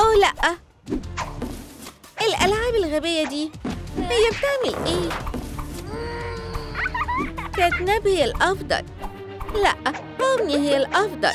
أو لأ الألعاب الغبية دي هي بتعمل إيه؟ كاتناب هي الأفضل لأ بومني هي الأفضل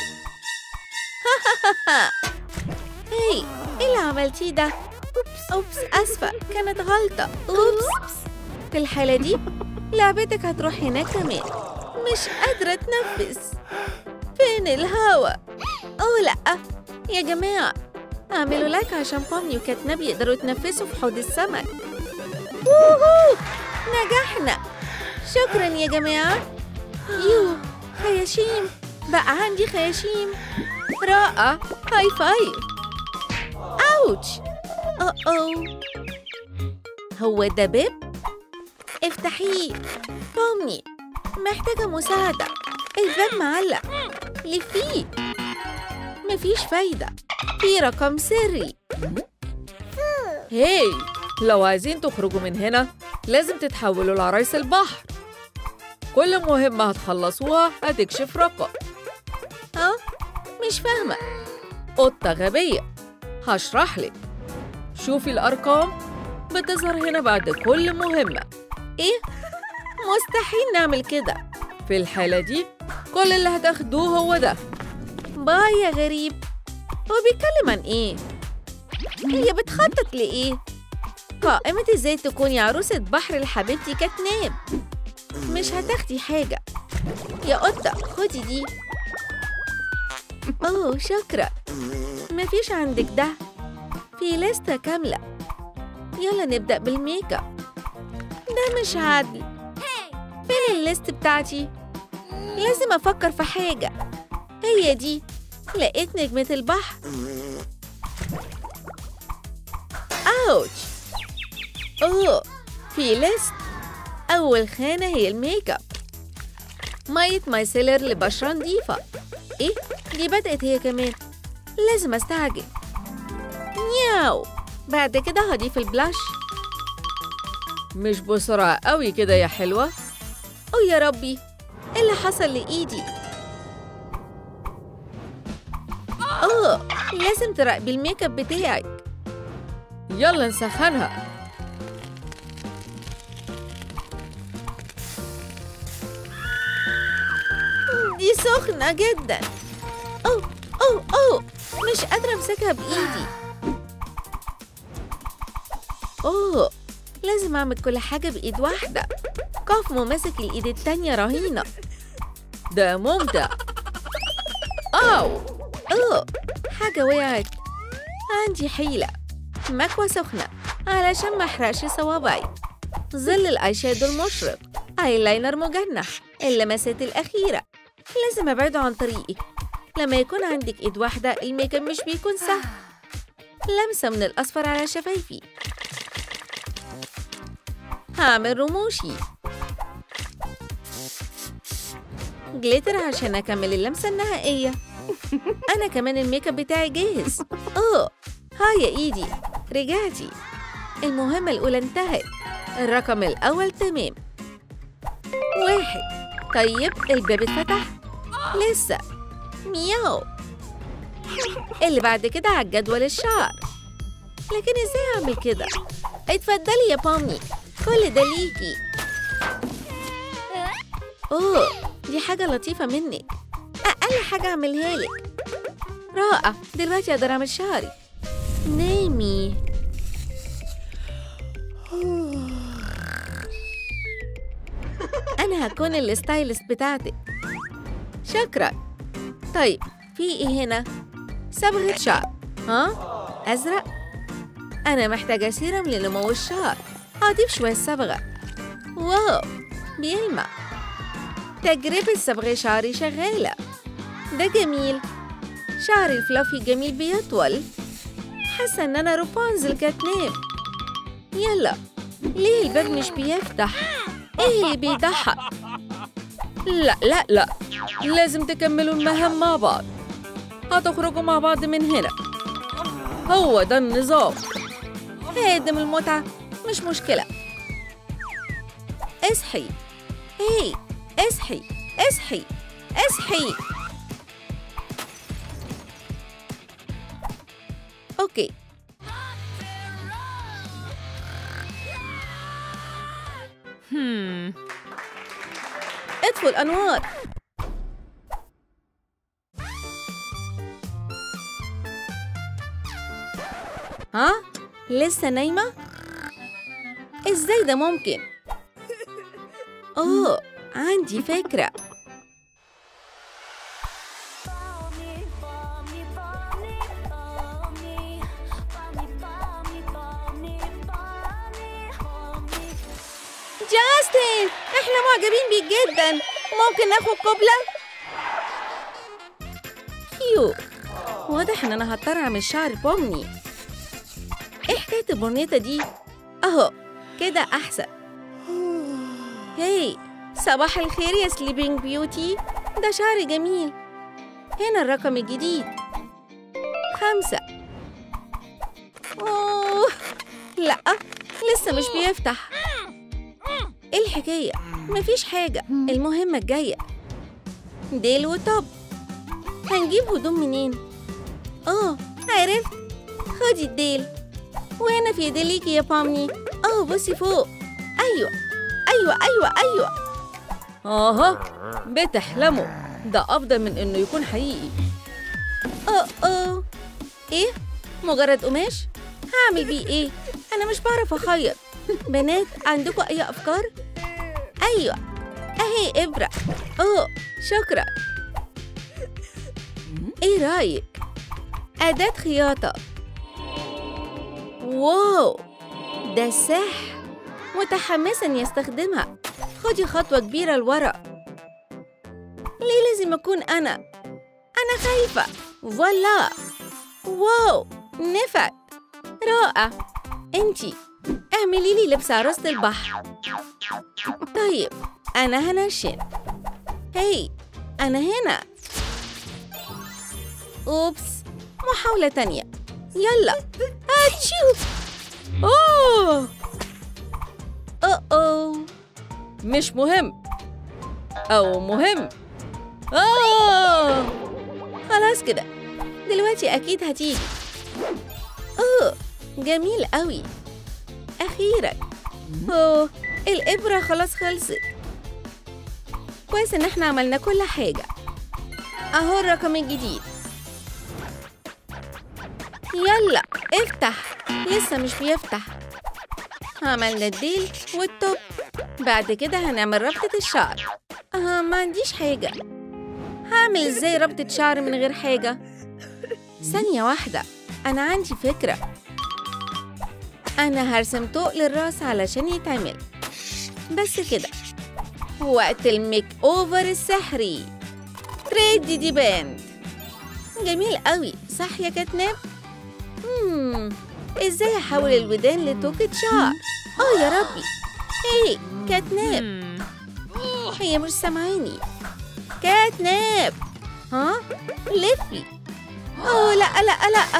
هي إيه اللي عملتيه ده؟ أوبس أوبس أسفة كانت غلطة أوبس في الحالة دي لعبتك هتروح هناك كمان مش قادرة أتنفس فين الهوا؟ أوه لأ يا جماعة اعملوا لايك عشان بومني وكاتناب يقدروا يتنفسوا في حوض السمك ووهو نجحنا شكرا يا جماعة يو خياشيم بقى عندي خياشيم رائع هاي فايف اوتش أو أو هو ده بيب افتحيه بومني محتاجة مساعدة الباب معلق لفيه مفيش فايدة في رقم سري هاي لو عايزين تخرجوا من هنا لازم تتحولوا لعرايس البحر كل مهمة هتخلصوها هتكشف رقم ها مش فاهمة قطة غبية هشرح لك شوفي الأرقام بتظهر هنا بعد كل مهمة ايه مستحيل نعمل كده في الحالة دي كل اللي هتاخدوه هو ده باي يا غريب هو بيتكلم عن ايه هي بتخطط لايه قائمة ازاي تكوني عروسة بحر لحبيبتي كاتناب مش هتاخدي حاجة يا قطة خدي دي اوه شكرا مفيش عندك ده في لستة كاملة يلا نبدأ بالميك اب ده مش عادل فين الليست بتاعتي لازم أفكر في حاجة هي دي لقيت نجمة البحر أوتش أوه في ليست أول خانة هي الميك اب مية مايسيلر لبشرة نضيفة إيه؟ دي بدأت هي كمان لازم أستعجل نياو بعد كده هضيف البلاش مش بسرعة قوي كده يا حلوة أو يا ربي إيه اللي حصل لإيدي؟ أوه لازم تراقبي الميك اب بتاعك يلا نسخنها دي سخنة جدا أوه أوه أوه مش قادرة أمسكها بإيدي أوه لازم أعمل كل حاجة بإيد واحدة كوفمو ماسك الإيد التانية رهينة ده ممتع أو أوه حاجة وقعت عندي حيلة مكوى سخنة علشان ما احرقش صوابعي ظل الاي شادو المشرق ايلاينر مجنح اللمسات الأخيرة لازم أبعده عن طريقي لما يكون عندك إيد واحدة الميك اب مش بيكون سهل لمسة من الأصفر على شفايفي هعمل رموشي جليتر عشان أكمل اللمسة النهائية أنا كمان الميك اب بتاعي جاهز أوه هاي يا إيدي رجعتي المهمة الأولى انتهت الرقم الأول تمام واحد طيب الباب اتفتح لسه مياو اللي بعد كده على الجدول الشعر لكن ازاي اعمل كده اتفضلي يا بامي كل ده ليكي اوه دي حاجة لطيفة منك أقل حاجة أعملها لك رائع دلوقتي أقدر أعمل شعري نامي أنا هكون الستايلست بتاعتك شكرا طيب في إيه هنا؟ صبغة شعر ها؟ أزرق؟ أنا محتاجة سيرم لنمو الشعر هضيف شوية صبغة واو بيلمع تجربة صبغ شعري شغالة ده جميل شعري الفلافي جميل بيطول حاسة إن أنا روبانزل كاتنام يلا ليه الباب مش بيفتح؟ إيه اللي بيضحك؟ لا لا لا لازم تكملوا المهام مع بعض هتخرجوا مع بعض من هنا هو ده النظام هادم المتعة مش مشكلة اصحي هي اصحي اصحي اصحي اوكي اطفوا الأنوار ها؟ لسه نايمة؟ ازاي ده ممكن؟ اوه عندي فكرة جاستن احنا معجبين بيك جدا ممكن ناخد قبلة؟ كيو واضح ان انا هضطر اعمل شعر بومني ايه حكاية البورنيطة دي؟ اهو كده احسن هاي صباح الخير يا سليبينج بيوتي ده شعر جميل هنا الرقم الجديد خمسة أوه لأ لسه مش بيفتح ايه الحكاية؟ مفيش حاجة المهمة الجاية ديل وتوب هنجيب هدوم منين؟ اه عرفت خدي الديل وهنا في ديليكي يا بامني اه بصي فوق ايوه ايوه ايوه ايوه اها بتحلموا ده افضل من انه يكون حقيقي اه اه ايه مجرد قماش هعمل بيه ايه انا مش بعرف اخيط بنات عندكم اي افكار ايوه اهي ابره اوه شكرا ايه رايك اداه خياطه واو ده سحر متحمسة إني أستخدمها خدي خطوة كبيرة لورا ليه لازم أكون أنا؟ أنا خايفة فوالا واو نفعت رائع انتي اعملي لي لبس عروسة البحر طيب أنا هنشن هاي أنا هنا أوبس محاولة تانية يلا هاتشو اوه أوه أوه مش مهم او مهم اه خلاص كده دلوقتي أكيد هتيجي أوه جميل قوي أخيرا أوه الإبرة خلاص خلصت كويس إن إحنا عملنا كل حاجة أهو الرقم الجديد يلا افتح لسه مش بيفتح عملنا الديل والتوب بعد كده هنعمل ربطة الشعر أه ما عنديش حاجة هعمل ازاي ربطة شعر من غير حاجة ثانية واحدة أنا عندي فكرة أنا هرسم طوق للراس علشان يتعمل بس كده وقت الميك أوفر السحري تريدي دي باند جميل قوي صح يا كتناب؟ مم. ازاي احول الودان لتوكة شعر؟ اه يا ربي هي كاتناب هي مش سامعاني كاتناب ها لفي اوه لا لا لا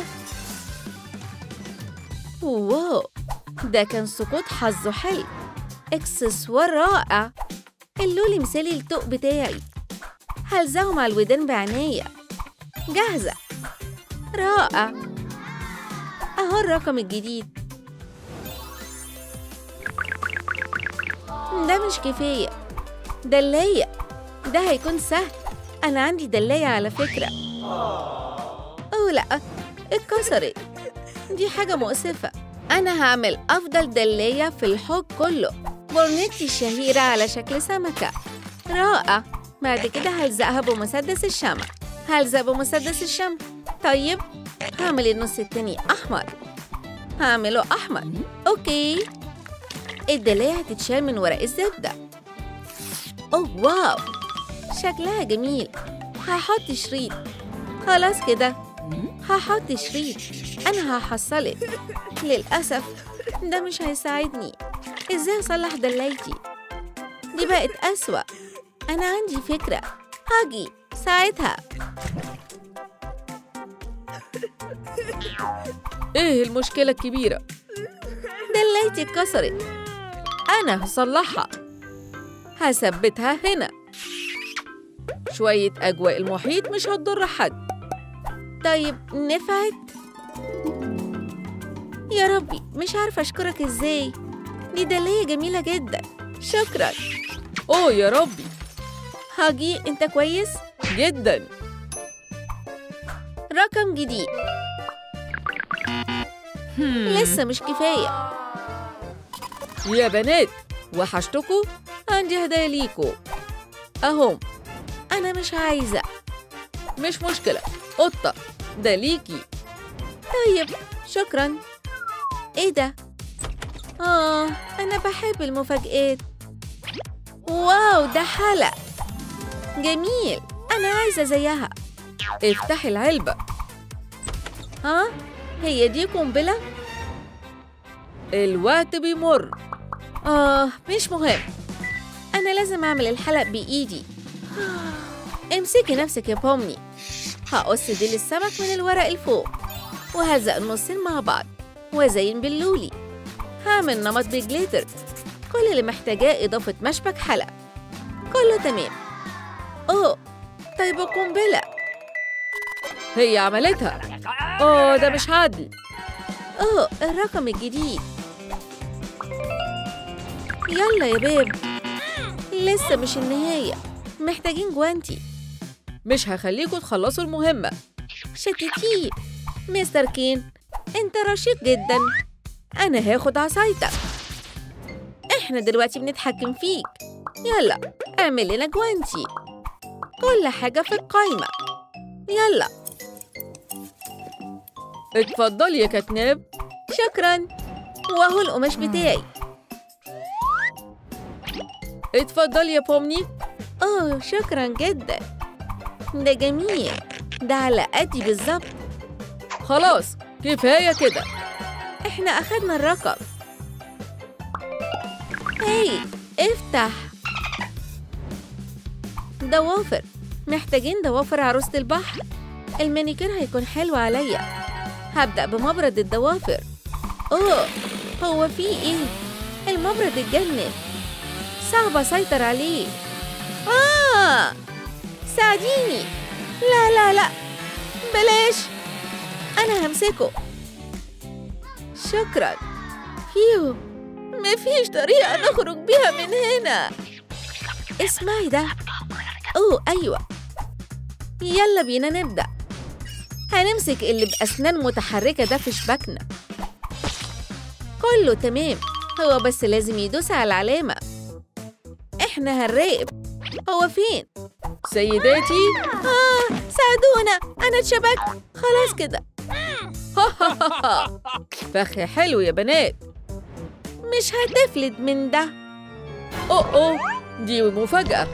واو ده كان سقوط حظه حلو اكسسوار رائع اللولي مثالي التوق بتاعي هلزقه مع الودان بعناية جاهزة رائع أهو الرقم الجديد ده مش كفاية دلاية ده هيكون سهل أنا عندي دلاية على فكرة أوه لأ اتكسرت دي حاجة مؤسفة أنا هعمل أفضل دلاية في الحوض كله بورنيتي الشهيرة على شكل سمكة رائع بعد كده هلزقها بمسدس الشمع هلزق بمسدس الشمع طيب هعمل النص التاني أحمر هعمله أحمر أوكي الدلاية هتتشال من ورق الزبدة أوه واو شكلها جميل هحط شريط خلاص كده هحط شريط أنا هحصلك للأسف ده مش هيساعدني إزاي أصلح دلايتي دي بقت أسوأ أنا عندي فكرة هاجي ساعتها ايه المشكلة الكبيرة دلايتي اتكسرت انا هصلحها هثبتها هنا شوية أجواء المحيط مش هتضر حد طيب نفعت يا ربي مش عارفة أشكرك إزاي دي دلاية جميلة جدا شكرا أوه يا ربي هاجي أنت كويس؟ جدا رقم جديد لسه مش كفاية يا بنات وحشتكوا عندي هدايا ليكوا أهم أنا مش عايزة مش مشكلة قطة ده ليكي طيب شكرا إيه ده؟ آه أنا بحب المفاجآت واو ده حلق جميل أنا عايزة زيها افتحي العلبة ها؟ هي دي قنبلة؟ الوقت بيمر آه مش مهم أنا لازم أعمل الحلق بإيدي امسكي نفسك يا بومني هقص ديل السمك من الورق الفوق وهلزق النصين مع بعض وازين باللولي هعمل نمط بجليتر كل اللي محتاجاه إضافة مشبك حلق كله تمام أوه طيب القنبلة هي عملتها أوه ده مش عدل أوه الرقم الجديد يلا يا بيب لسه مش النهاية محتاجين جوانتي مش هخليكوا تخلصوا المهمة شتتيه مستر كين انت رشيق جدا انا هاخد عصايتك احنا دلوقتي بنتحكم فيك يلا اعمل لنا جوانتي كل حاجة في القايمة يلا اتفضلي يا كتناب شكرا وهو القماش بتاعي اتفضلي يا بومني اوه شكرا جدا ده جميل ده على قدي بالظبط خلاص كفاية كده احنا اخدنا الرقم هاي افتح ضوافر محتاجين ضوافر عروسة البحر المانيكير هيكون حلو عليا هبدأ بمبرد الضوافر اوه هو في ايه المبرد اتجنن صعب اسيطر عليه اه ساعديني لا لا لا بلاش انا همسكه شكرا فيو مفيش طريقة نخرج بيها من هنا اسمعي ده اوه ايوه يلا بينا نبدأ هنمسك اللي بأسنان متحركة ده في شباكنا كله تمام هو بس لازم يدوس على العلامة احنا هنراقب هو فين؟ سيداتي آه ساعدونا أنا اتشبكت خلاص كده فخ حلو يا بنات مش هتفلت من ده أوه أوه دي مفاجأة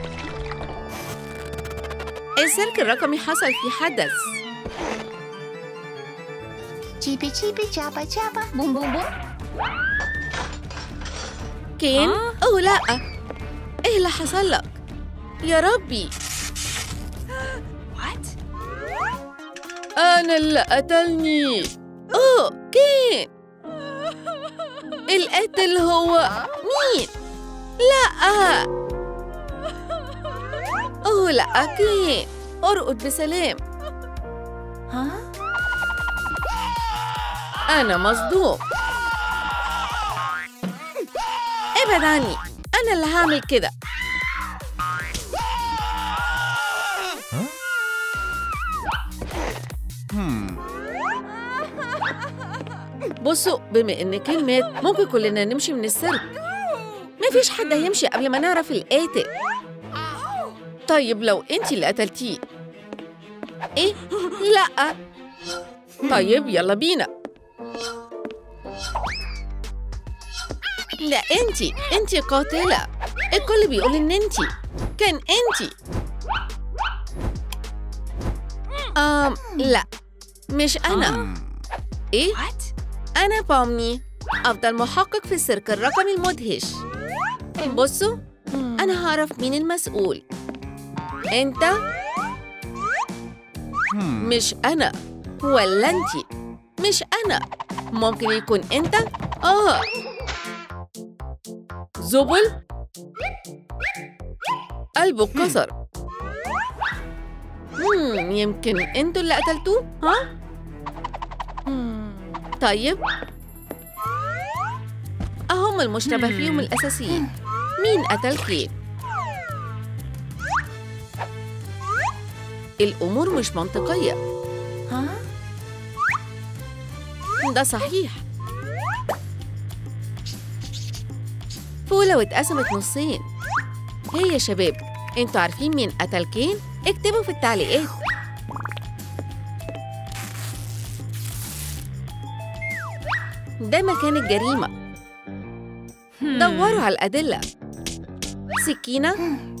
السيرك الرقمي حصل في حدث Chibi chibi jabba jabba boom boom boom. كين آه؟ أوه لأ إيه اللي حصل لك؟ يا ربي What? أنا اللي قتلني أوه كين القاتل هو مين؟ لأ أوه لأ كين ارقد بسلام Huh? أنا مصدوم ابعد عني أنا اللي هعمل كده بصوا بما إن كين مات ممكن كلنا نمشي من السيرك مفيش حد هيمشي قبل ما نعرف القاتل طيب لو انتي اللي قتلتيه ايه لا طيب يلا بينا لا انتي انتي قاتلة الكل بيقول ان انتي كان انتي آم لا مش انا ايه What? أنا بومني أفضل محقق في السيرك الرقمي المدهش بصوا أنا هعرف مين المسؤول أنت مش أنا ولا أنتي مش أنا ممكن يكون أنت آه زبل قلبه اتكسر مم يمكن أنتوا اللي قتلتوه ها طيب أهم المشتبه فيهم الأساسيين مين قتل كين؟ الأمور مش منطقية ها ده صحيح فولة واتقسمت نصين هي يا شباب انتوا عارفين مين قتل كين؟ اكتبوا في التعليقات ده مكان الجريمة دوروا على الأدلة سكينة؟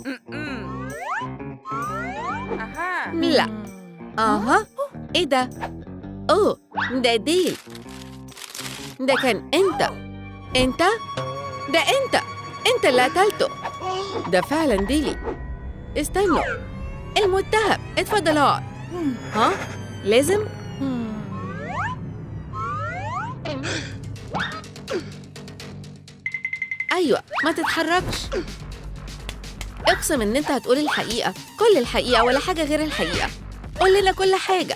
لا أها إيه ده؟ أوه ده ديل ده كان أنت أنت؟ ده أنت أنت اللي قتلته ده فعلا ديلي استنوا المتهم اتفضل اقعد ها؟ لازم؟ أيوة ما تتحركش اقسم إن أنت هتقول الحقيقة كل الحقيقة ولا حاجة غير الحقيقة قول لنا كل حاجة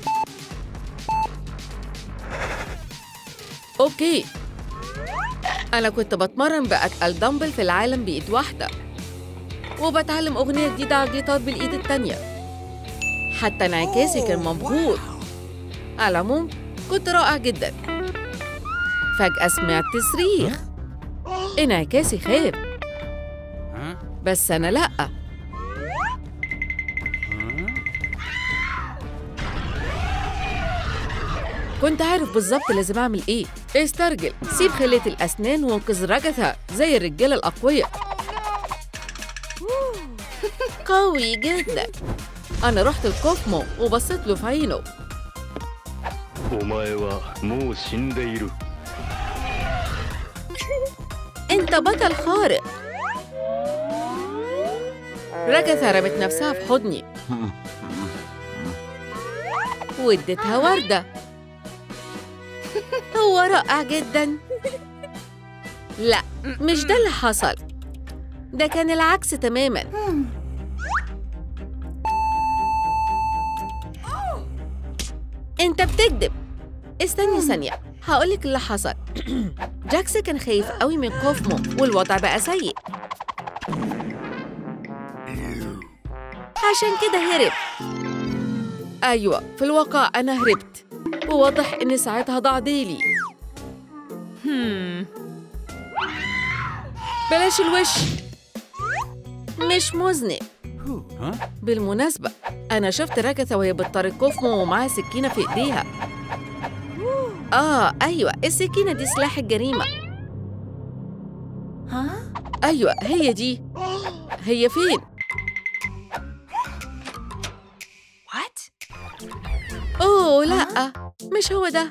أوكي أنا كنت بتمرن بأتقل دمبل في العالم بإيد واحدة وبتعلم أغنية جديدة على الجيتار بالإيد التانية حتى انعكاسي كان مبهور على العموم كنت رائع جدا فجأة سمعت صريخ انعكاسي خاب بس أنا لأ كنت عارف بالظبط لازم أعمل إيه استرجل سيب خلية الأسنان وانقذ رجتها زي الرجالة الأقوياء قوي جدا أنا رحت الكوفمو وبصيت له في عينه お前はもう死んでいる أنت بطل خارق رجثة رمت نفسها في حضني واديتها وردة هو رائع جدا لا مش ده اللي حصل ده كان العكس تماما انت بتكذب استني ثانية هقولك اللي حصل جاكس كان خايف قوي من كوفمو والوضع بقى سيء عشان كده هرب أيوة في الواقع أنا هربت وواضح إن ساعتها ضاع ديلي بلاش الوش مش مذنب بالمناسبة أنا شفت ركثة وهي بتطارد كوفمو ومعاها سكينة في إيديها آه أيوة السكينة دي سلاح الجريمة ها أيوة هي دي هي فين؟ وات أوه لأ مش هو ده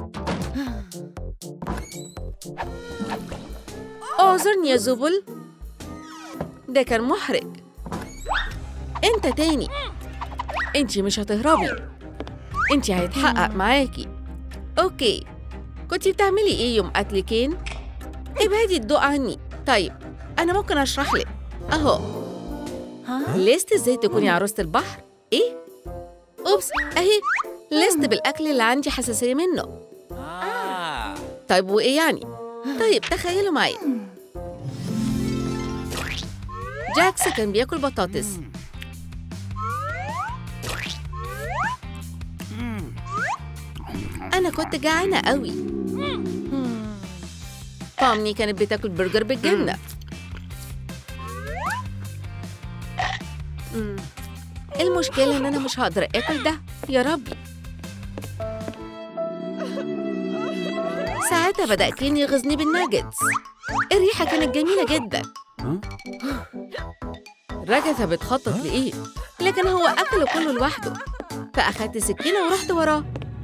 اعذرني يا زبل ده كان محرج انت تاني انت مش هتهربي انت هيتحقق معاكي اوكي كنتي بتعملي ايه يوم قتل كين ابعدي الضوء عني طيب انا ممكن اشرح لك اهو ها ليست ازاي تكوني عروسة البحر؟ ايه؟ اوبس اهي ليست بالاكل اللي عندي حساسية منه طيب وايه يعني؟ طيب تخيلوا معايا جاكس كان بياكل بطاطس انا كنت جعانة قوي بامني كانت بتاكل برجر بالجبنة المشكلة إن أنا مش هقدر آكل ده يا ربي ساعتها بدأ كين يغزني بالناجتس الريحة كانت جميلة جدا رجثة بتخطط لإيه لكن هو أكله كله لوحده فأخدت سكينة ورحت وراه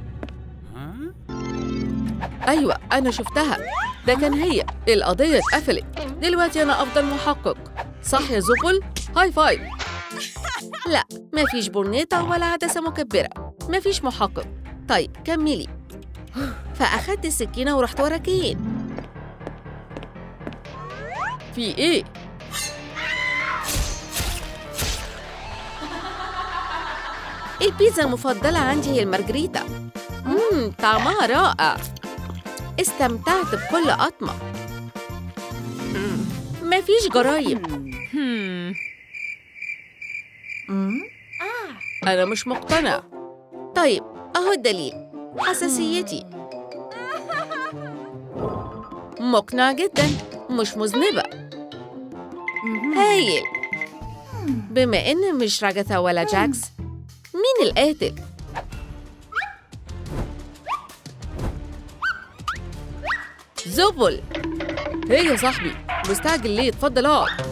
أيوة أنا شفتها ده كان هي القضية اتقفلت دلوقتي أنا أفضل محقق صح يا زبل هاي فايف لا مفيش برنيطة ولا عدسة مكبرة مفيش محقق طيب كملي فأخدت السكينة ورحت ورا كين في إيه؟ البيتزا المفضلة عندي هي المارجريتا مم طعمها رائع استمتعت بكل قطمة مفيش جرايم أنا مش مقتنع طيب أهو الدليل حساسيتي مقنع جدا مش مذنبة هايل بما إن مش راجثا ولا جاكس مين القاتل؟ زبل ايه يا صاحبي مستعجل ليه اتفضل اقعد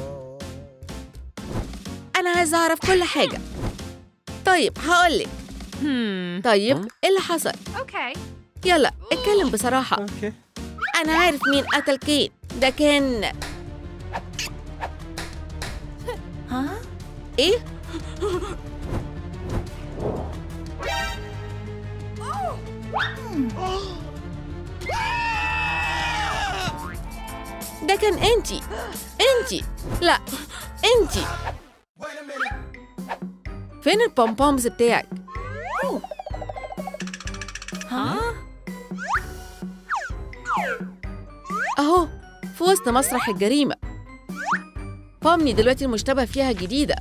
أنا عايزة أعرف كل حاجة طيب هقولك طيب إيه اللي حصل؟ Okay. يلا اتكلم بصراحة أنا عارف مين قتل كين ده كان Huh? إيه؟ ده كان انتي انتي لا انتي فين البومبومز بتاعك؟ Huh? أهو في وسط مسرح الجريمة بومي دلوقتي المشتبه فيها جديدة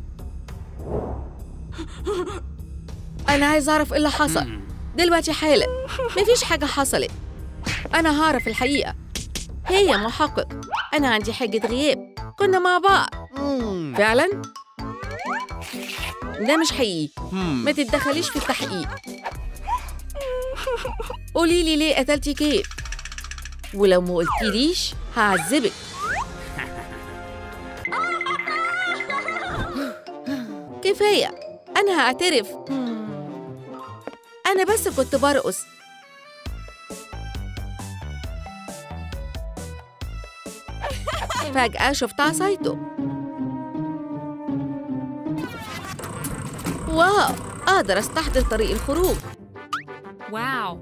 أنا عايز أعرف إيه اللي حصل دلوقتي حالا مفيش حاجة حصلت أنا هعرف الحقيقة هي محقق أنا عندي حاجة غياب كنا مع بعض فعلا ده مش حقيقي ما تتدخليش في التحقيق قولي لي ليه قتلتي كيت ولو ما قلتيليش هعذبك كفاية أنا هعترف أنا بس كنت برقص فجأة شفت عصايته واو أقدر أستحضر طريق الخروج Wow.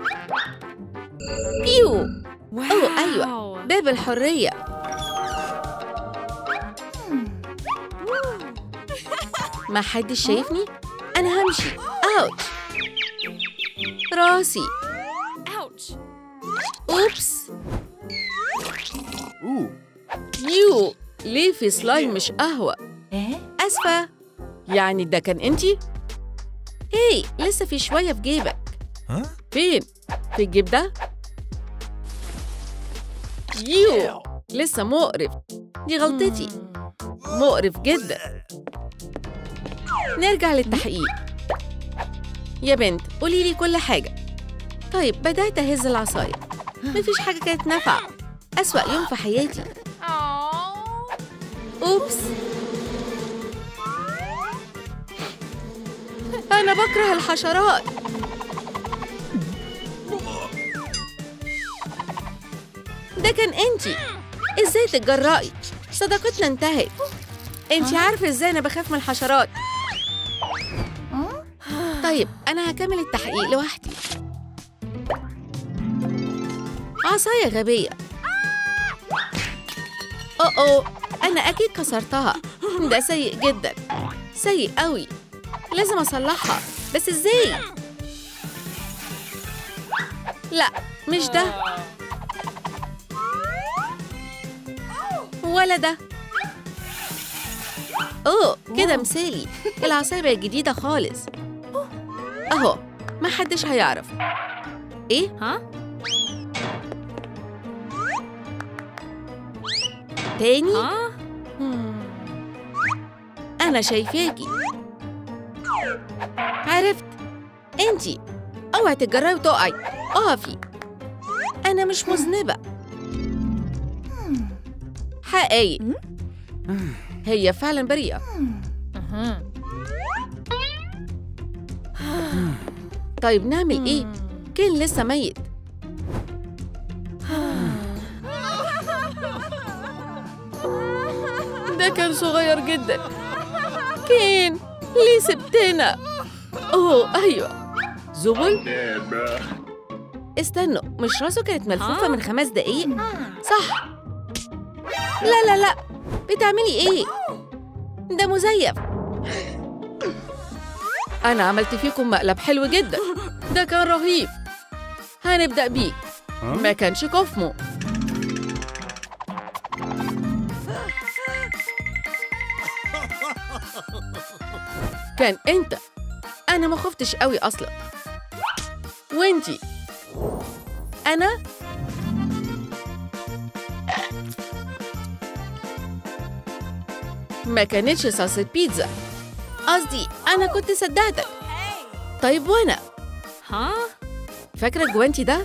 بيو Wow. أوه أيوة باب الحرية ما حدش شايفني أنا همشي أوتش راسي Ouch. أوبس يو ليه في سلايم مش قهوة Eh? أسفة يعني ده كان انتي هي لسه في شوية في جيبك فين في الجيب ده يو لسه مقرف دي غلطتي مقرف جدا نرجع للتحقيق يا بنت قولي لي كل حاجة طيب بدأت أهز العصاية مفيش حاجة كانت نافعة أسوأ يوم في حياتي أوبس أنا بكره الحشرات ده كان انتي ازاي تتجرأي صداقتنا انتهت انتي عارفة ازاي انا بخاف من الحشرات طيب انا هكمل التحقيق لوحدي عصاية غبية أوه أوه أنا أكيد كسرتها ده سيء جدا سيء قوي لازم أصلحها بس إزاي؟ لا مش ده ولا ده أوه كده مثالي العصاية بقت جديدة خالص أهو ما حدش هيعرف إيه؟ ها؟ تاني؟ Huh? أنا شايفاكي عرفت انتي اوعي تتجرأي وتقعي اقفي انا مش مذنبة حقايق هي فعلا بريئة طيب نعمل ايه؟ كين لسه ميت ده كان صغير جدا كين ليه سبتنا؟ اوه ايوه زبل استنوا مش راسه كانت ملفوفة ها؟ من خمس دقايق؟ صح لا لا لا بتعملي ايه؟ ده مزيف انا عملت فيكم مقلب حلو جدا ده كان رهيب هنبدأ بيك ما كانش كفمه كان انت انا ما خفتش قوي اصلا وانتي أنا ما كانتش صلصة بيتزا قصدي أنا كنت صدقتك طيب وانا ها؟ فاكرة الجوانتي ده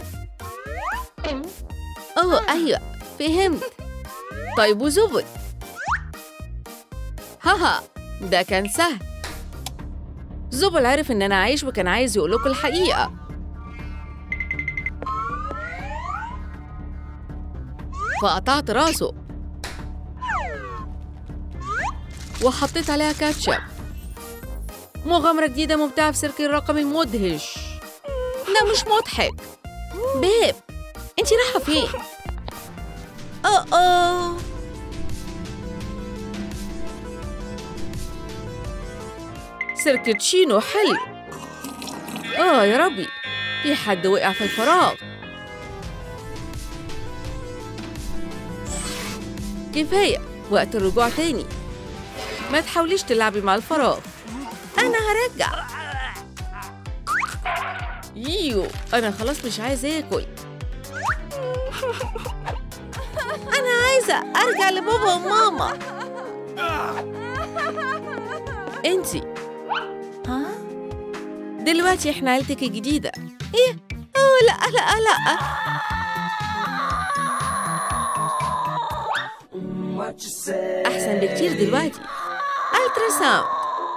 أوه أيوة فهمت طيب وزبد هاها ده كان سهل زبل عرف ان انا عايش وكان عايز يقول لكم الحقيقه فقطعت راسه وحطيت عليها كاتشب مغامرة جديدة ممتعة في سيرك الرقمي مدهش ده مش مضحك بيب انت رايحة فين؟ أوه أوه سيرك تشينو حلو اه يا ربي في حد وقع في الفراغ كفاية وقت الرجوع تاني ما تحاوليش تلعبي مع الفراغ أنا هرجع ييو أنا خلاص مش عايز آكل أنا عايزة أرجع لبابا وماما انتي ها؟ دلوقتي احنا عيلتك الجديدة إيه؟ أوه لا لا لا أحسن بكتير دلوقتي ألترا ساوند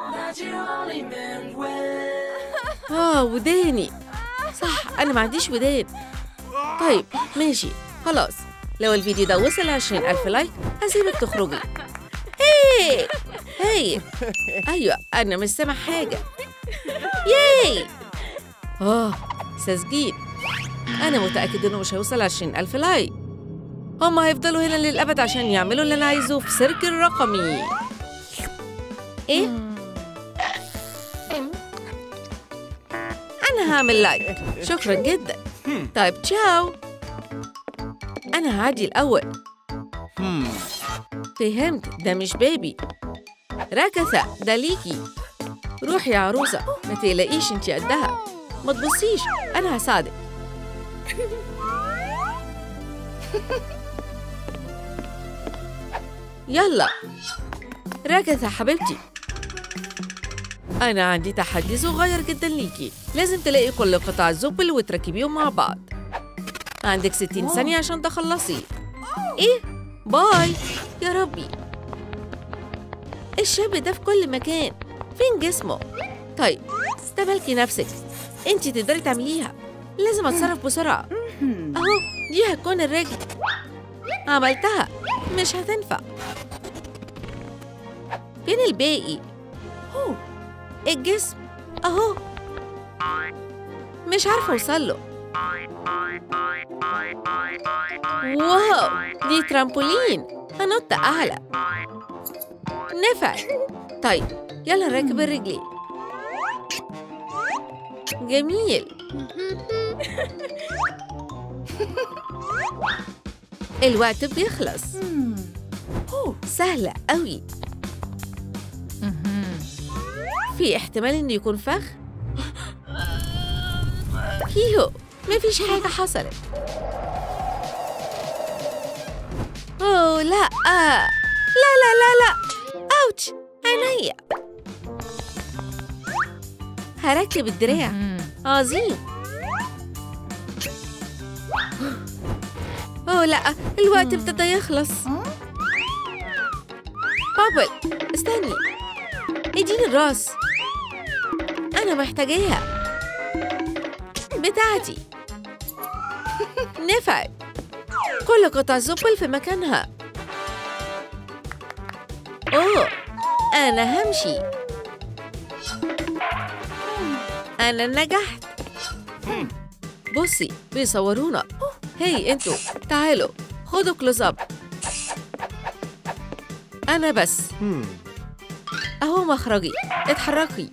آه وداني صح أنا ما عنديش ودان طيب ماشي خلاص لو الفيديو ده وصل عشرين ألف لايك هسيبك تخرجي هي هي أيوة أنا مش سامع حاجة ياي آه ساذجين أنا متأكد إنه مش هيوصل عشرين ألف لايك هم هيفضلوا هنا للأبد عشان يعملوا اللي أنا عايزه في سيرك الرقمي إيه؟ أنا هعمل لايك شكرا جدا طيب تشاو أنا هعدي الأول فهمت ده مش بيبي ركثة ده ليكي روحي يا عروسة ما تقلقيش انتي قدها ما تبصيش أنا هساعدك يلا ركثة حبيبتي أنا عندي تحدي صغير جدا ليكي لازم تلاقي كل قطع الزبل وتركبيهم مع بعض عندك 60 ثانية عشان تخلصي إيه؟ باي يا ربي الشاب ده في كل مكان فين جسمه؟ طيب استبالكي نفسك انتي تقدري تعمليها لازم اتصرف بسرعة اهو دي هتكون الرجل عملتها مش هتنفع فين الباقي؟ هو الجسم اهو مش عارفة اوصله واو دي ترامبولين هنط أعلى نفع طيب يلا نركب الرجلين جميل الوقت بيخلص أوه، سهلة قوي في احتمال انه يكون فخ هيهو مفيش حاجة حصلت أوه لا لا لا لا لا أوتش عينيا هركب الدراع عظيم أوه لا الوقت ابتدى يخلص بابل استني اديني الراس أنا محتاجاها بتاعتي نفعت كل قطع زبل في مكانها أوه أنا همشي أنا نجحت بصي بيصورونا هي انتوا تعالوا خدوا كلوز اب أنا بس أهو مخرجي اتحركي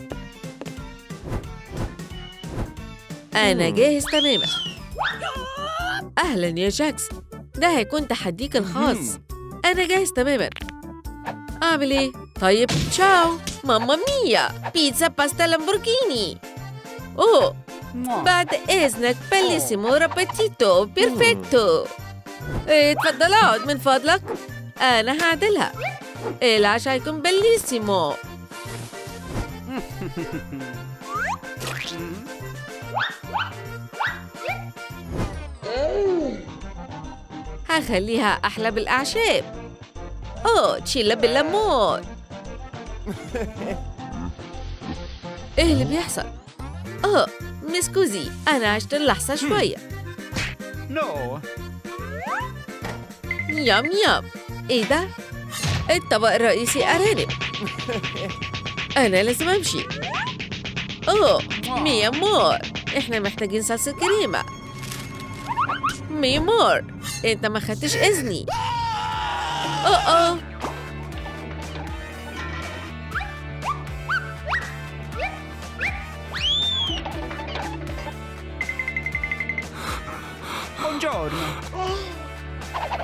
أنا جاهز تماما أهلا يا جاكس ده هيكون تحديك الخاص أنا جاهز تماما أعمل إيه؟ طيب تشاو ماما ميا بيتزا باستا لامبورجيني أوه بعد إذنك بليسيمو رابتيتو بيرفكتو إيه، اتفضل اقعد من فضلك أنا هعدلها العشاء هيكون بليسيمو هخليها أحلى بالأعشاب أوه تشيلا بالليمون إيه اللي بيحصل؟ أوه مس كوزي أنا عشت اللحظة شوية No. يام يام إيه ده؟ الطبق الرئيسي أرانب أنا لازم أمشي أوه ميا مور إحنا محتاجين صلصة كريمة ميا مور أنت ما خدتش إذني أوه أوه Buongiorno.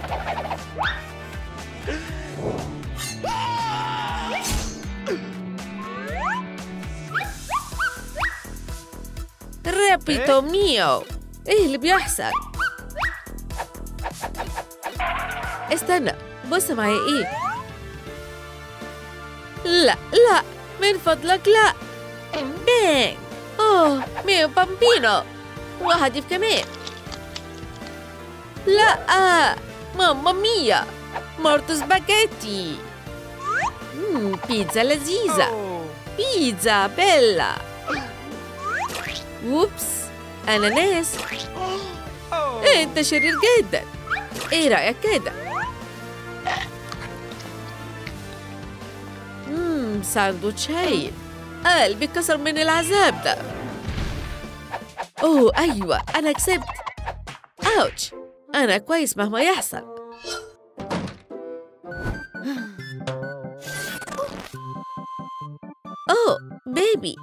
رابيتو ميو ايه اللي بيحصل استنى بص معايا ايه لا لا من فضلك لا بانج اوه ميو بامبينو وهضيف كمان لا ماما ميا مارتو سباجيتي مم، بيتزا لذيذة Oh. بيتزا بيلا ووبس أناناس Oh. أنت شرير جدا إيه رأيك كده؟ مم ساندوتش هايل قلبي كسر من العذاب ده أوه أيوة أنا كسبت أوتش أنا كويس مهما يحصل أوه بيبي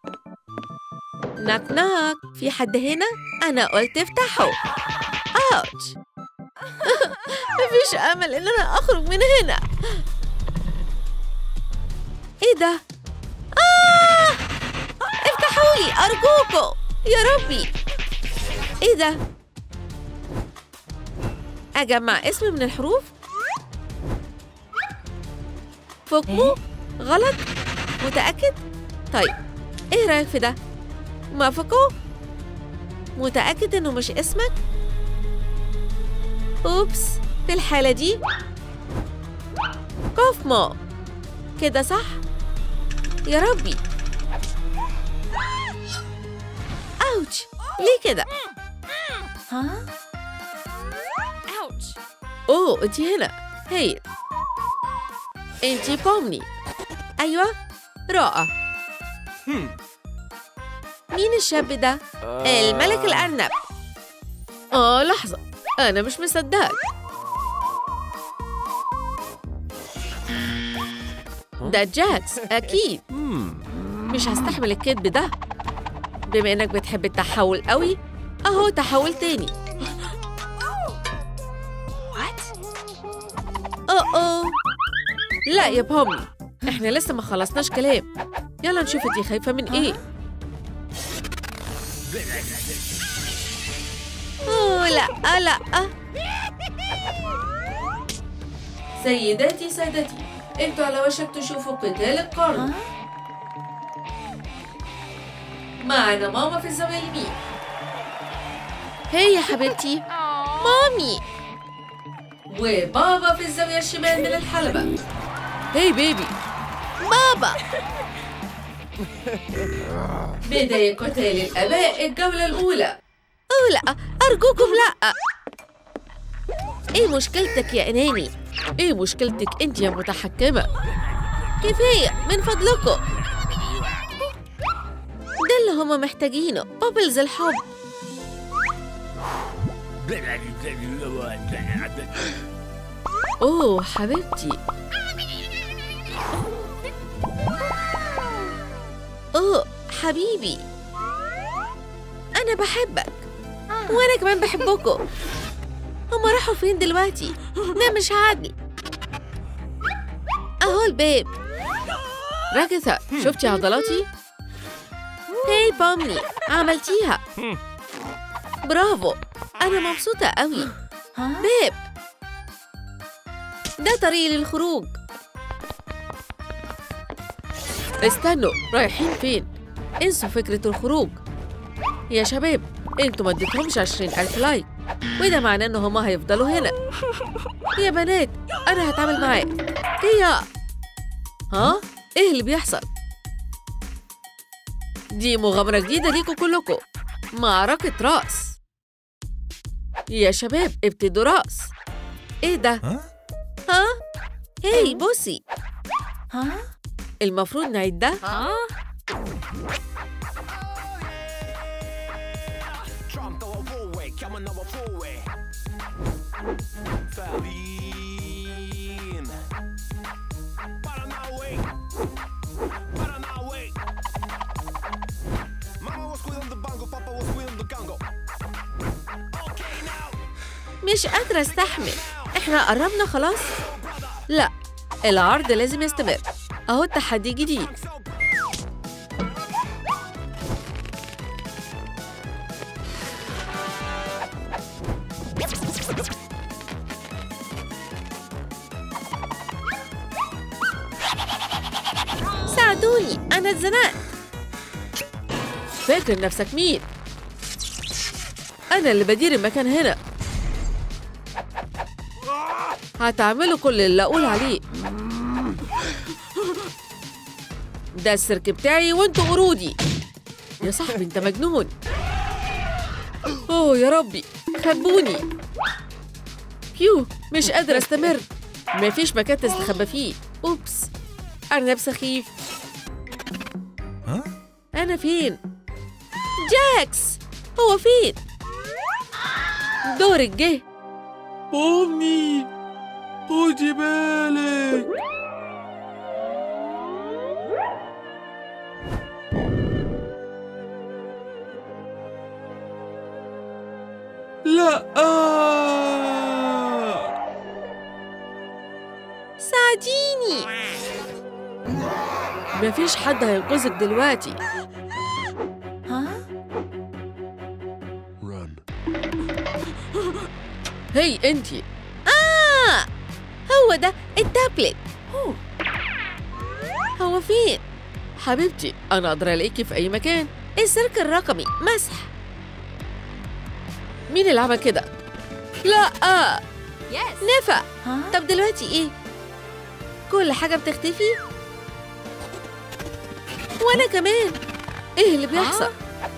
ناك ناك في حد هنا؟ أنا قلت افتحوا أوتش مفيش أمل إن أنا أخرج من هنا إيه ده؟ آه! افتحوا لي أرجوكوا يا ربي إيه ده؟ أجمع اسم من الحروف؟ فوكمو؟ غلط؟ متأكد؟ طيب إيه رأيك في ده؟ موافقه؟ متأكد إنه مش اسمك؟ أوبس في الحالة دي كوفمو كده صح؟ يا ربي أوتش ليه كده؟ ها؟ أوه أنت هنا هايل أنت بومني أيوة رائع Hmm. مين الشاب ده؟ الملك الأرنب آه لحظة أنا مش مصدقك ده جاكس أكيد Hmm. مش هستحمل الكذب ده بما إنك بتحب التحول قوي أهو تحول تاني أوه أوه لا يا بومي إحنا لسه ما خلصناش كلام يلا نشوف انتي خايفة من إيه أوه لا لا سيداتي سادتي انتوا على وشك تشوفوا قتال القرن معنا ماما في الزاوية اليمين هي يا حبيبتي مامي وبابا في الزاوية الشمال من الحلبة هي بيبي بابا بداية قتال الآباء الجولة الأولى أوه لا أرجوكم لا إيه مشكلتك يا إناني؟ إيه مشكلتك أنت يا متحكمة؟ كفاية من فضلكم ده اللي هما محتاجينه بابلز الحب أوه حبيبتي أوه حبيبي أنا بحبك وأنا كمان بحبكم هما راحوا فين دلوقتي؟ ده مش عادل أهو الباب راجثة شفتي عضلاتي؟ هاي بامني عملتيها برافو أنا مبسوطة قوي بيب ده طريقي للخروج استنوا رايحين فين؟ انسوا فكرة الخروج يا شباب انتوا ما اديتهمش عشرين ألف لايك وده معناه ان هما هيفضلوا هنا يا بنات انا هتعامل معاك كيا ها ايه اللي بيحصل دي مغامرة جديدة ليكوا كلكم معركة رأس يا شباب ابتدوا رأس ايه ده ها هاي بصي ها المفروض نعيد ده Trump throw a four-way, coming over four-way. Farin. Paranauê. Paranauê. Mama was cuidando do bango, Papa was cuidando do Congo. Okay now. مش قادرة استحمل احنا قربنا خلاص لا العرض لازم يستمر اهو التحدي جديد ساعدوني انا اتزنقت فاكر نفسك مين انا اللي بدير المكان هنا هتعملوا كل اللي اقول عليه ده السيرك بتاعي وانتوا قرودي يا صاحبي انت مجنون اوه يا ربي خبوني بيو مش قادرة استمر مفيش مكان تستخبى فيه اوبس ارنب سخيف انا فين جاكس هو فين دورك جه أمي خدي بالك لا ساعديني مفيش حد هينقذك دلوقتي ها هي انتي آه هو ده التابلت هو فين؟ حبيبتي أنا أقدر ألاقيكي في أي مكان السيرك الرقمي مسح مين اللي عمل كده؟ لا نفع ها طب دلوقتي إيه؟ كل حاجة بتختفي؟ وأنا كمان إيه اللي بيحصل؟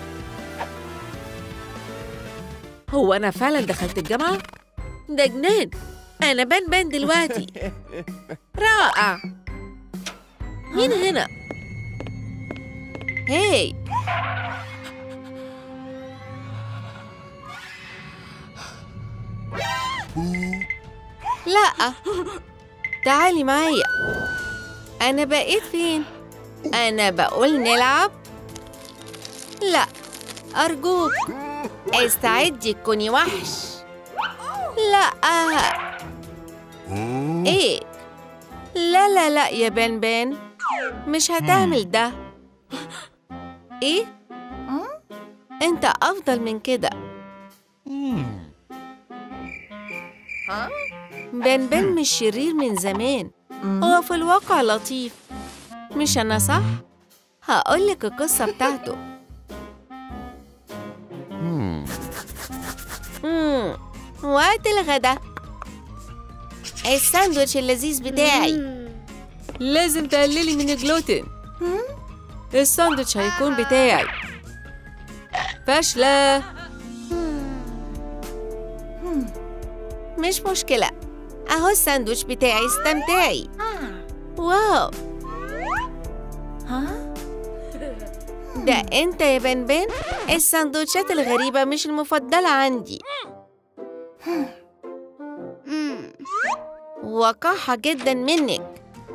هو أنا فعلا دخلت الجامعة؟ ده جنان أنا بان بان دلوقتي رائع مين هنا؟ هاي لا تعالي معايا أنا بقيت فين؟ أنا بقول نلعب؟ لا أرجوك استعدي تكوني وحش لا ايه لا لا لا يا بان بان مش هتعمل ده ايه انت افضل من كده بان بان مش شرير من زمان هو في الواقع لطيف مش انا صح هقولك القصه بتاعته مم. وقت الغدا الساندوتش اللذيذ بتاعي لازم تقللي من الجلوتين الساندوتش هيكون بتاعي فاشلة مش مشكلة أهو الساندوتش بتاعي استمتعي واو ها ده انت يا بنبن السندوتشات الغريبة مش المفضلة عندي وقاحة جدا منك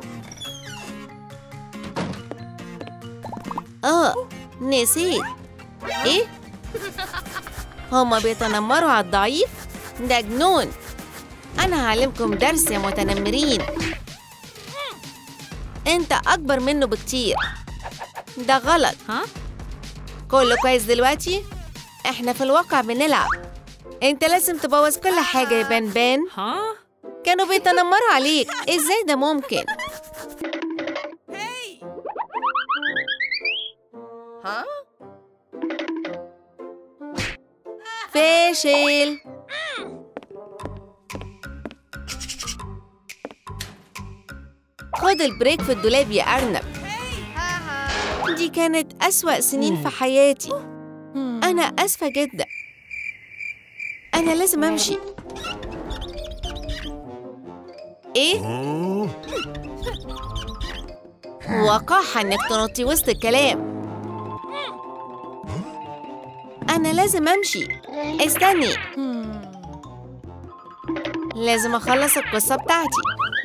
اه نسيت ايه هما بيتنمروا على الضعيف ده جنون انا هعلمكم درس يا متنمرين انت اكبر منه بكتير ده غلط ها؟ كله كويس دلوقتي احنا في الواقع بنلعب انت لازم تبوظ كل حاجة يا بان بان ها؟ كانوا بيتنمروا عليك ازاي ده ممكن ها فاشل خد البريك في الدولاب يا أرنب دي كانت أسوأ سنين في حياتي أنا أسفة جدا أنا لازم أمشي إيه؟ وقاحة إنك تنطي وسط الكلام أنا لازم أمشي استني لازم أخلص القصة بتاعتي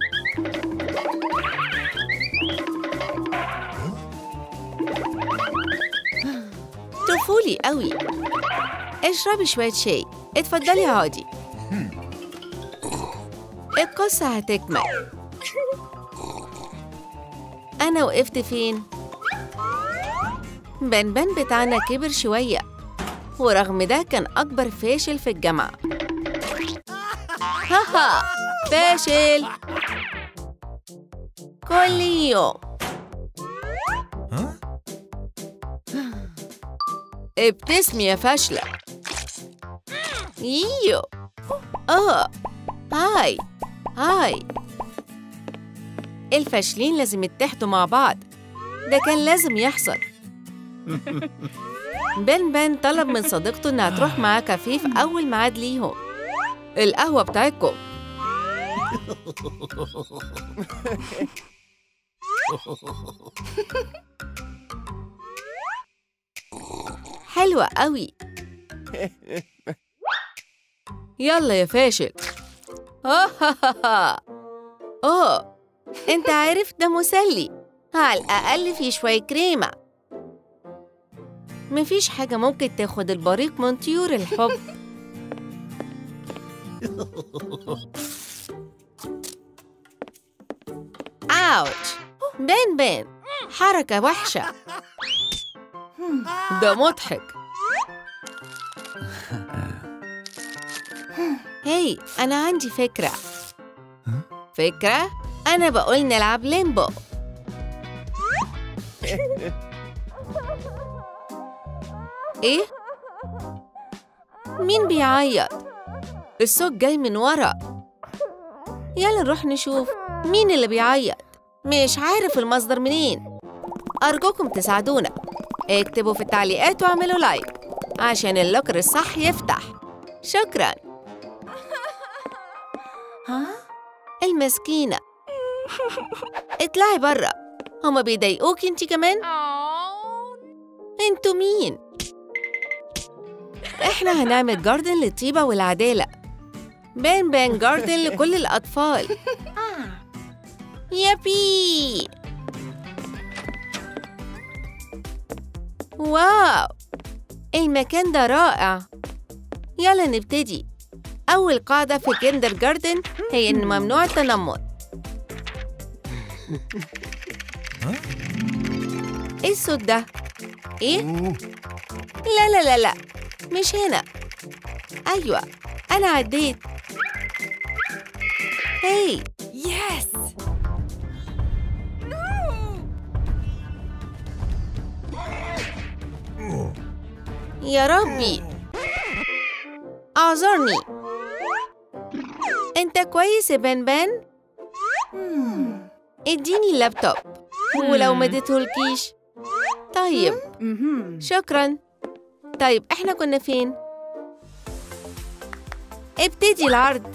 طفولي قوي اشربي شوية شاي اتفضلي اقعدي القصة هتكمل أنا وقفت فين؟ بنبن بتاعنا كبر شوية ورغم ده كان أكبر فاشل في الجامعة هاها فاشل كل يوم ابتسمي يا فاشلة ييو اه هاي هاي الفاشلين لازم يتحدوا مع بعض ده كان لازم يحصل بن بن طلب من صديقته إنها تروح معاه كافيه في أول ميعاد ليهم القهوة بتاعتكم حلوة قوي يلا يا فاشل اوه انت عارف ده مسلي على الأقل في شوية كريمة مفيش حاجة ممكن تاخد البريق من طيور الحب أوتش بان بان حركة وحشة ده مضحك هاي أنا عندي فكرة فكرة؟ أنا بقول نلعب ليمبو إيه؟ مين بيعيط؟ الصوت جاي من ورا يلا نروح نشوف مين اللي بيعيط مش عارف المصدر منين أرجوكم تساعدونا اكتبوا في التعليقات واعملوا لايك عشان اللوكر الصح يفتح شكراً ها؟ المسكينة اطلعي برا هما بيضايقوك انتي كمان؟ انتوا مين؟ احنا هنعمل جاردن للطيبة والعدالة بان بان جاردن لكل الأطفال يابي واو المكان ده رائع يلا نبتدي أول قاعدة في كيندر جاردن هي إن ممنوع التنمر إيه الصوت ده؟ إيه؟ لا لا لا لا مش هنا أيوة أنا عديت هاي يس يا ربي اعذرني انت كويس يا بان بان اديني اللابتوب ولو ما اديتهولكيش طيب شكرا طيب احنا كنا فين ابتدي العرض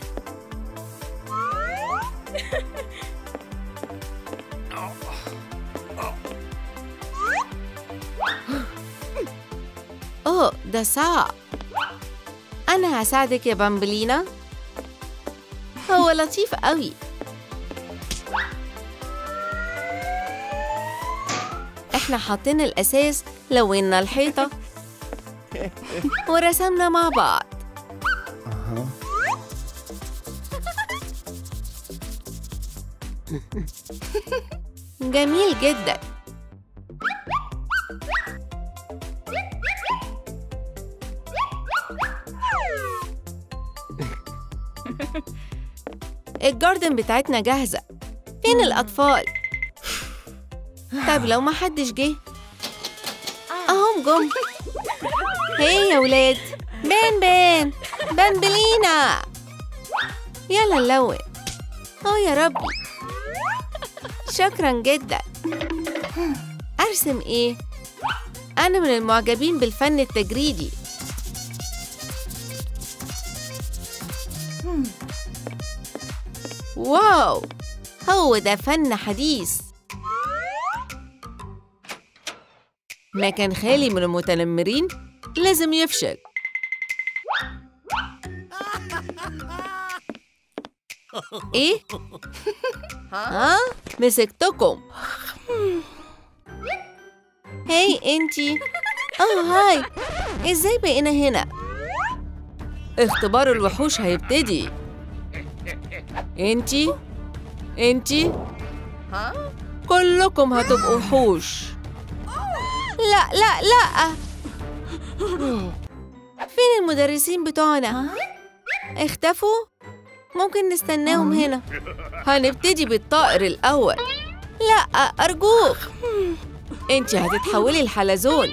اوه ده صعب انا هساعدك يا بامبلينا هو لطيف قوي احنا حطينا الاساس لونا الحيطه ورسمنا مع بعض جميل جدا الجاردن بتاعتنا جاهزة فين الأطفال؟ طب لو ما حدش جه أهم جم هي يا ولاد بان بان بامبلينا يلا نلون اه يا ربي شكرا جدا أرسم إيه؟ أنا من المعجبين بالفن التجريدي واو هو ده فن حديث مكان خالي من المتنمرين لازم يفشل ايه ها مسكتكم هاي انتي اه هاي ازاي بقينا هنا اختبار الوحوش هيبتدي انتي انتي ها كلكم هتبقوا وحوش لا لا لا فين المدرسين بتوعنا اختفوا ممكن نستناهم هنا هنبتدي بالطائر الأول لا أرجوك انتي هتتحولي لحلزون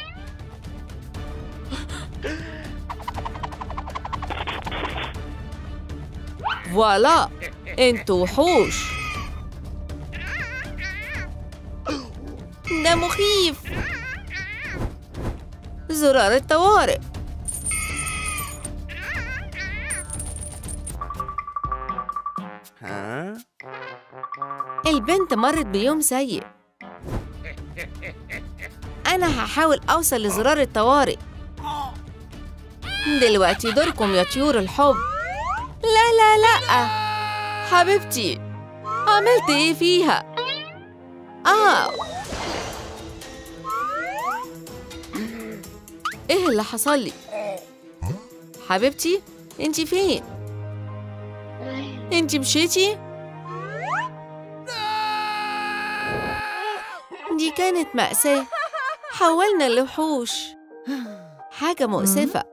فوالا انتوا وحوش ده مخيف زرار الطوارئ البنت مرت بيوم سيء أنا هحاول أوصل لزرار الطوارئ دلوقتي دوركم يا طيور الحب لا لا لا حبيبتي عملت إيه فيها؟ آه إيه اللي حصل لي؟ حبيبتي انتي فين؟ انتي مشيتي؟ دي كانت مأساة حولنا لوحوش حاجة مؤسفة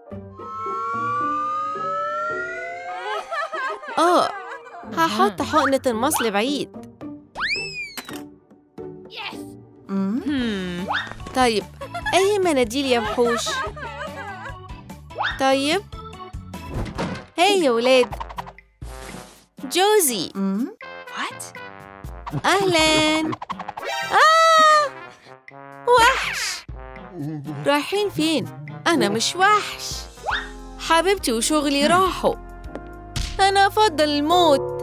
آه هحط حقنة المصل بعيد طيب أي مناديل يا وحوش طيب هاي يا ولاد جوزي أهلاً آه وحش رايحين فين؟ أنا مش وحش حبيبتي وشغلي راحوا أنا أفضل الموت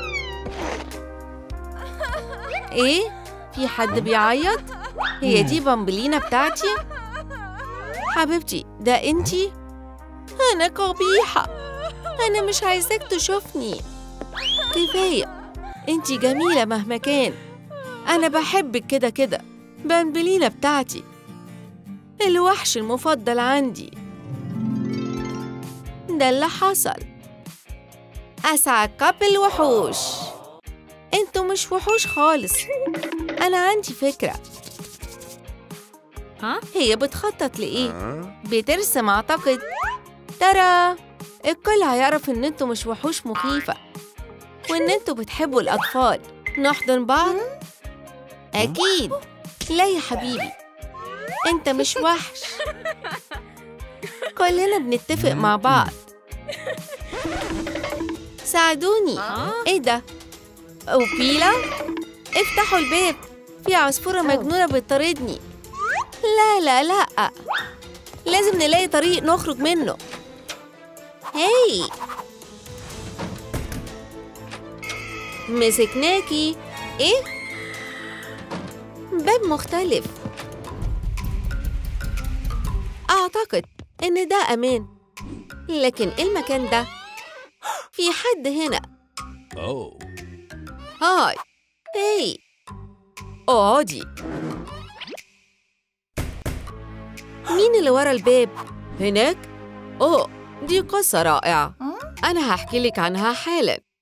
إيه؟ في حد بيعيط؟ هي دي بامبلينا بتاعتي؟ حبيبتي ده انتي؟ أنا قبيحة أنا مش عايزاك تشوفني كفاية انتي جميلة مهما كان أنا بحبك كده كده بامبلينا بتاعتي الوحش المفضل عندي ده اللي حصل أسعد كابل وحوش انتوا مش وحوش خالص أنا عندي فكرة ها؟ هي بتخطط لإيه؟ بترسم أعتقد ترى الكل هيعرف إن انتوا مش وحوش مخيفة وإن انتوا بتحبوا الأطفال نحضن بعض؟ أكيد لا يا حبيبي أنت مش وحش كلنا بنتفق مع بعض ساعدوني إيه ده؟ أوبيلا؟ افتحوا الباب في عصفورة مجنونة بتطاردني لا لا لا لازم نلاقي طريق نخرج منه هاي مسكناكي ايه باب مختلف اعتقد ان ده امان لكن ايه المكان ده في حد هنا Oh. هاي هاي اقعدي مين اللي ورا الباب هناك اوه دي قصة رائعة أنا هحكي لك عنها حالا